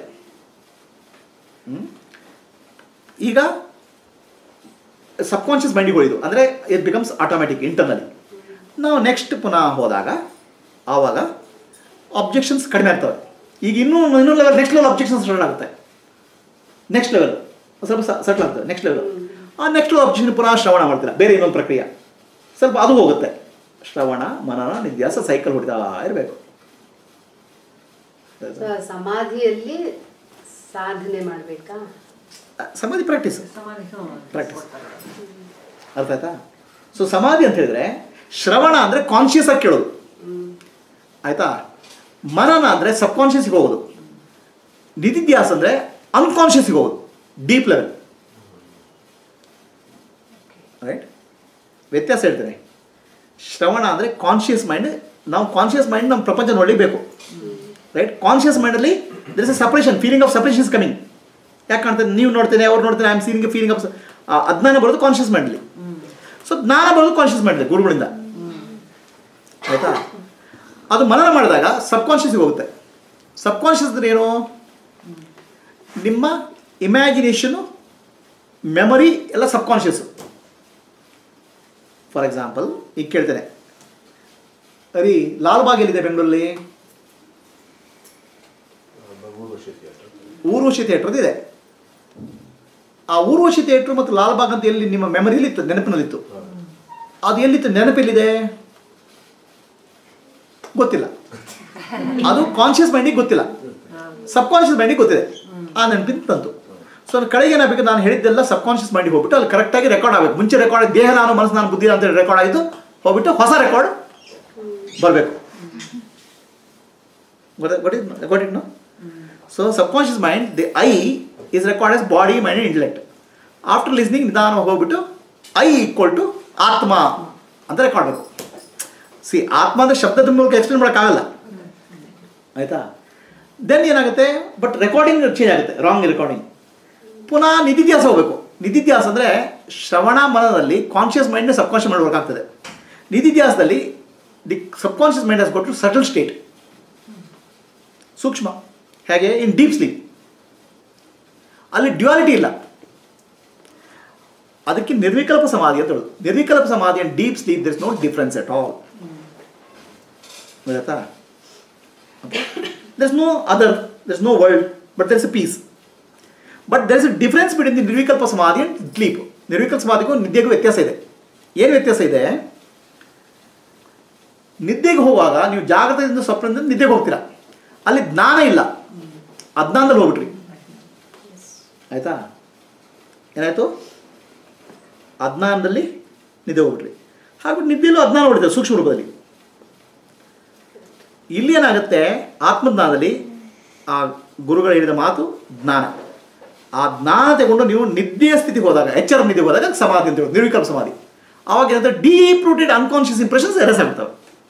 ಈಗ ಸಬ್ಕಾನ್ಷಿಯಸ್ ಮೈಂಡಿಗೆ ಹೋಯಿತು ಅಂದರೆ ಇಟ್ ಬಿಕಮ್ಸ್ ಆಟೋಮೆಟಿಕ್ ಇಂಟರ್ನಲಿ ನಾವು ನೆಕ್ಸ್ಟ್ ಪುನಃ ಹೋದಾಗ ಆವಾಗ ಅಬ್ಜೆಕ್ಷನ್ಸ್ ಕಡಿಮೆ ಆಗ್ತವೆ ಈಗ ಇನ್ನೂ ಇನ್ನೂ level next level objections start ಆಗುತ್ತೆ ನೆಕ್ಸ್ಟ್ ಲೆವೆಲ್ ಸ್ವಲ್ಪ ಸೆಟ್ಲ್ ಆಗ್ತದೆ ನೆಕ್ಸ್ಟ್ ಲೆವೆಲ್ ಆ ನೆಕ್ಸ್ಟ್ ಲೆವೆಲ್ ಅಬ್ಜೆಕ್ಷನ್ ಪುನಃ ಶ್ರವಣ ಮಾಡ್ತೀರಾ ಬೇರೆ ಇನ್ನೊಂದು ಪ್ರಕ್ರಿಯೆ ಸ್ವಲ್ಪ ಅದು ಹೋಗುತ್ತೆ ಶ್ರವಣ ಮನನ ನಿಧ್ಯಾಸ ಸೈಕಲ್ ಹೊಡಿತಾ ಇರಬೇಕು ಸಮಾಧಿಯಲ್ಲಿ ಸಾಧನೆ ಮಾಡಬೇಕಾ ಸಮಾಧಿ ಪ್ರಾಕ್ಟೀಸ್ ಸಮಾಧಿ Practice. ಅರ್ಥ ಆಯ್ತಾ ಸೊ ಸಮಾಧಿ ಅಂತ ಹೇಳಿದ್ರೆ ಶ್ರವಣ ಅಂದರೆ ಕಾನ್ಷಿಯಸ್ ಆಗಿ ಕೇಳೋದು ಆಯ್ತಾ ಮನನ ಅಂದರೆ ಸಬ್ಕಾನ್ಷಿಯಸ್ಗೆ ಹೋಗೋದು ನಿಧಿಧ್ಯಾಸ ಅಂದರೆ ಅನ್ಕಾನ್ಷಿಯಸ್ಗೆ ಹೋಗೋದು ಡೀಪ್ ಲೆವೆಲ್ ರೈಟ್ ವ್ಯತ್ಯಾಸ ಹೇಳ್ತೇನೆ ಶ್ರವಣ ಅಂದರೆ ಕಾನ್ಷಿಯಸ್ ಮೈಂಡ್ ನಾವು ಕಾನ್ಷಿಯಸ್ ಮೈಂಡ್ ನಮ್ಮ ಪ್ರಪಂಚ ನೋಡಲೇಬೇಕು ರೈಟ್ ಕಾನ್ಷಿಯಸ್ ಮೈಂಡಲ್ಲಿ there is a suppression feeling of suppression is coming ಯಾಕೆ ಕಾಣ್ತದೆ ನೀವು ನೋಡ್ತೇನೆ ಅವ್ರು ನೋಡ್ತೇನೆ I am seeing feeling of ajnana ಬರೋದು ಕಾನ್ಷಿಯಸ್ ಮೈಂಡಲ್ಲಿ ಸೊ ಜ್ಞಾನ ಬರೋದು ಕಾನ್ಷಿಯಸ್ ಮೈಂಡಲ್ಲಿ ಗುರುಗಳಿಂದ ಆಯ್ತಾ ಅದು ಮನನ ಮಾಡಿದಾಗ ಸಬ್ಕಾನ್ಷಿಯಸ್ಗೆ ಹೋಗುತ್ತೆ ಸಬ್ಕಾನ್ಷಿಯಸ್ ಅಂದ್ರೆ ಏನು ನಿಮ್ಮ ಇಮ್ಯಾಜಿನೇಷನು ಮೆಮೊರಿ ಎಲ್ಲ ಸಬ್ಕಾನ್ಷಿಯಸ್ ಫಾರ್ ಎಕ್ಸಾಂಪಲ್ ಈಗ ಕೇಳ್ತೇನೆ ಅರಿ ಲಾಲ್ಬಾಗ್ ಎಲ್ಲಿದೆ ಬೆಂಗಳೂರಲ್ಲಿ ಊರ್ವಶಿ theatre. ಊರ್ವಶಿ ಥಿಯೇಟ್ರದ್ದು ಇದೆ ಆ ಊರ್ವಶಿ ಥಿಯೇಟ್ರ್ ಮತ್ತು ಲಾಲ್ಬಾಗ್ ಅಂತ ಎಲ್ಲಿ ನಿಮ್ಮ ಮೆಮರಿಲಿತ್ತು ನೆನಪಿನಲ್ಲಿತ್ತು ಅದು ಎಲ್ಲಿತ್ತು ನೆನಪೆಲ್ಲಿದೆ ಗೊತ್ತಿಲ್ಲ ಅದು ಕಾನ್ಷಿಯಸ್ ಮೈಂಡಿಗೆ ಗೊತ್ತಿಲ್ಲ ಸಬ್ ಕಾನ್ಷಿಯಸ್ ಮೈಂಡಿಗೆ ಗೊತ್ತಿದೆ ಆ ನೆನಪಿನ ತಂತು ಸೊ ಕಡೆಗೆ ಏನಾಗಬೇಕು ನಾನು ಹೇಳಿದ್ದೆಲ್ಲ ಸಬ್ ಕಾನ್ಷಿಯಸ್ ಮೈಂಡಿಗೆ ಹೋಗ್ಬಿಟ್ಟು ಅಲ್ಲಿ ಕರೆಕ್ಟಾಗಿ ರೆಕಾರ್ಡ್ ಆಗಬೇಕು ಮುಂಚೆ ರೆಕಾರ್ಡ್ ದೇಹ ನಾನು ಮನಸ್ಸು ನಾನು ಬುದ್ಧಿ ಅಂತ ರೆಕಾರ್ಡ್ ಆಯಿತು ಹೋಗ್ಬಿಟ್ಟು ಹೊಸ ರೆಕಾರ್ಡ್ ಬರಬೇಕು got it no so subconscious mind the i is recorded as body mind and intellect after listening ನಿಧಾನ ಹೋಗ್ಬಿಟ್ಟು ಐ ಈಕ್ವಲ್ ಟು ಆತ್ಮ ಅಂತ ರೆಕಾರ್ಡ್ ಬೇಕು ಸಿ ಆತ್ಮ ಅಂದ್ರೆ ಶಬ್ದದ ಮೂಲಕ ಎಕ್ಸ್ಪ್ಲೇನ್ ಮಾಡೋಕ್ಕಾಗಲ್ಲ ಆಯ್ತಾ ದೆನ್ ಏನಾಗುತ್ತೆ ಬಟ್ ರೆಕಾರ್ಡಿಂಗ್ ಚೇಂಜ್ ಆಗುತ್ತೆ ರಾಂಗ್ ರೆಕಾರ್ಡಿಂಗ್ ಪುನಃ ನಿಧಿಧ್ಯಾಸ ಹೋಗಬೇಕು ನಿಧಿಧ್ಯಾಸ ಅಂದರೆ ಶ್ರವಣ ಮನದಲ್ಲಿ conscious mind subconscious mind work ಆಗ್ತದೆ ನಿಧಿಧ್ಯಾಸದಲ್ಲಿ ದಿ ಸಬ್ಕಾನ್ಷಿಯಸ್ ಮೈಂಡ್ ಹಸ್ ಗೊಟ್ಟು ಸಟಲ್ ಸ್ಟೇಟ್ ಸೂಕ್ಷ್ಮ ಹೇಗೆ ಇನ್ ಡೀಪ್ ಸ್ಲೀಪ್ ಅಲ್ಲಿ ಡ್ಯುಯಾಲಿಟಿ ಇಲ್ಲ ಅದಕ್ಕೆ ನಿರ್ವಿಕಲ್ಪ ಸಮಾಧಿ ಅಂತ ಹೇಳೋದು ನಿರ್ವಿಕಲ್ಪ ಸಮಾಧಿ and deep sleep this no difference at all ಗೊತ್ತಾ there's no other there's no world but there's a peace but there's a difference between the ನಿರ್ವಿಕಲ್ಪ ಸಮಾಧಿ and sleep ನಿರ್ವಿಕಲ್ಪ ಸಮಾಧಿಗೂ ನಿದ್ದೆಗೂ ವ್ಯತ್ಯಾಸ ಇದೆ ಏನು ವ್ಯತ್ಯಾಸ ಇದೆ ನಿದ್ದೆಗೆ ಹೋಗುವಾಗ ನೀವು ಜಾಗೃತದಿಂದ ಸ್ವಪ್ನದಿಂದ ನಿದ್ದೆಗೆ ಹೋಗ್ತೀರಾ ಅಲ್ಲಿ ಜ್ಞಾನ ಇಲ್ಲ ಅಜ್ಞಾನದಲ್ಲಿ ಹೋಗ್ಬಿಟ್ರಿ ಆಯ್ತಾ ಏನಾಯ್ತು ಅಜ್ಞಾನದಲ್ಲಿ ನಿದ್ದೆ ಹೋಗ್ಬಿಟ್ರಿ ಹಾಗೆ ನಿದ್ದೆಯಲ್ಲೂ ಅಜ್ಞಾನ ಹೊಡಿತಾರೆ ಸೂಕ್ಷ್ಮ ರೂಪದಲ್ಲಿ ಇಲ್ಲಿ ಏನಾಗುತ್ತೆ ಆತ್ಮಜ್ಞಾನದಲ್ಲಿ ಆ ಗುರುಗಳು ಹೇಳಿದ ಮಾತು ಜ್ಞಾನ ಆ ಜ್ಞಾನ ತಗೊಂಡು ನೀವು ನಿದ್ದೆಯ ಸ್ಥಿತಿಗೆ ಹೋದಾಗ ಎಚ್ಚರ ನಿದ್ದೆಗೆ ಹೋದಾಗ ಅದು ಸಮಾಧಿ ಅಂತ ಹೇಳೋದು ನಿರ್ವಿಕಲ್ಪ ಸಮಾಧಿ ಅವಾಗ ಏನಂದ್ರೆ deep rooted unconscious impressions erase ಆಗ್ತವೆ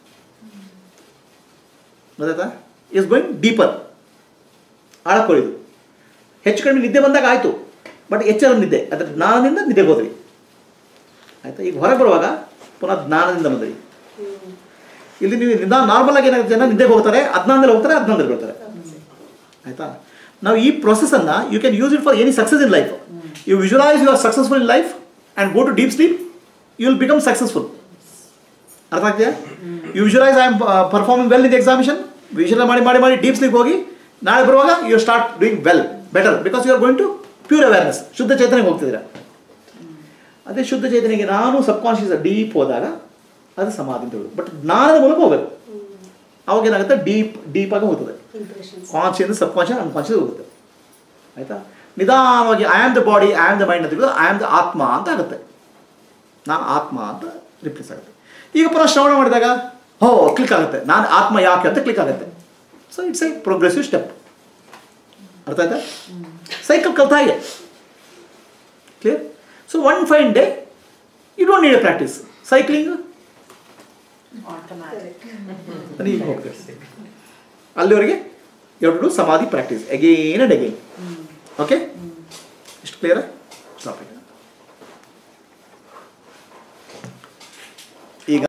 ಗೊತ್ತಾಯ್ತಾ ಇಸ್ ಗೋಯಿಂಗ್ ಡೀಪರ್ ಆಳಕ್ಕೊಳಿದು ಹೆಚ್ಚು ಕಡಿಮೆ ನಿದ್ದೆ ಬಂದಾಗ ಆಯಿತು ಬಟ್ ಎಚ್ಚರ ನಿದ್ದೆ ಅದರ ಜ್ಞಾನದಿಂದ ನಿದ್ದೆಗೆ ಹೋದ್ರಿ ಆಯಿತಾ ಈಗ ಹೊರಗೆ ಬರುವಾಗ ಪುನಃ ಜ್ಞಾನದಿಂದ ಬಂದ್ರಿ ಇಲ್ಲಿ ನೀವು ನಿಧಾನ ನಾರ್ಮಲ್ ಆಗಿ ಏನಾಗುತ್ತೆ ಜನ ನಿದ್ದೆಗೆ ಹೋಗ್ತಾರೆ ಹದಿನಾಂದಲ್ಲಿ ಹೋಗ್ತಾರೆ ಹದಿನಾಂದಲ್ಲಿ ಬರ್ತಾರೆ ಆಯ್ತಾ ನಾವು ಈ ಪ್ರೊಸೆಸನ್ನು you can use it for any success in life you visualise you are successful in life and go to deep sleep you will become successful ಅರ್ಥ ಆಗ್ತೀಯಾ you visualise I am performing well in examination visual ಮಾಡಿ ಮಾಡಿ ಮಾಡಿ deep sleep ಹೋಗಿ ನಾಳೆ ಬರುವಾಗ you start doing well better because you are going to pure awareness ಶುದ್ಧ ಚೇತನೆಗೆ ಹೋಗ್ತಿದ್ದೀರಾ ಅದೇ ಶುದ್ಧ ಚೇತನೆಗೆ ನಾನು ಸಬ್ಕಾನ್ಷಿಯಸ್ ಡೀಪ್ ಹೋದಾಗ ಅದು ಸಮಾಧಿ ಅಂತ ಹೇಳೋದು ಬಟ್ ಜ್ಞಾನದ ಮೂಲಕ ಹೋಗಬೇಕು ಅವಾಗ ಏನಾಗುತ್ತೆ ಡೀಪ್ ಡೀಪ್ ಆಗಿ ಹೋಗ್ತದೆ impressions conscious subconscious unconscious ಹೋಗುತ್ತೆ ಆಯಿತಾ ನಿಧಾನವಾಗಿ I am the body I am the mind ಅಂತ ಐ ಆಮ್ ದ ಆತ್ಮ ಅಂತ ಆಗುತ್ತೆ ನಾನು ಆತ್ಮ ಅಂತ ರಿಪ್ಲೇಸ್ ಆಗುತ್ತೆ ಈಗ ಪುನಃ ಶ್ರವಣ ಮಾಡಿದಾಗ ಹೋ ಕ್ಲಿಕ್ ಆಗುತ್ತೆ ನಾನು ಆತ್ಮ ಯಾಕೆ ಅಂತ ಕ್ಲಿಕ್ ಆಗುತ್ತೆ so it's a progressive step ಅರ್ಥ ಆಯ್ತಾ ಸೈಕಲ್ ಕಲ್ತಾ ಇದೆ clear so one fine day you don't need a practice cycling automatic ಈಗ ಹೋಗ್ತೇವೆ ಅಲ್ಲಿವರೆಗೆ ಎರಡು ಸಮಾಧಿ practice again and again okay ಇಷ್ಟು ಕ್ಲಿಯರ್ ಸ್ಟಾಪ್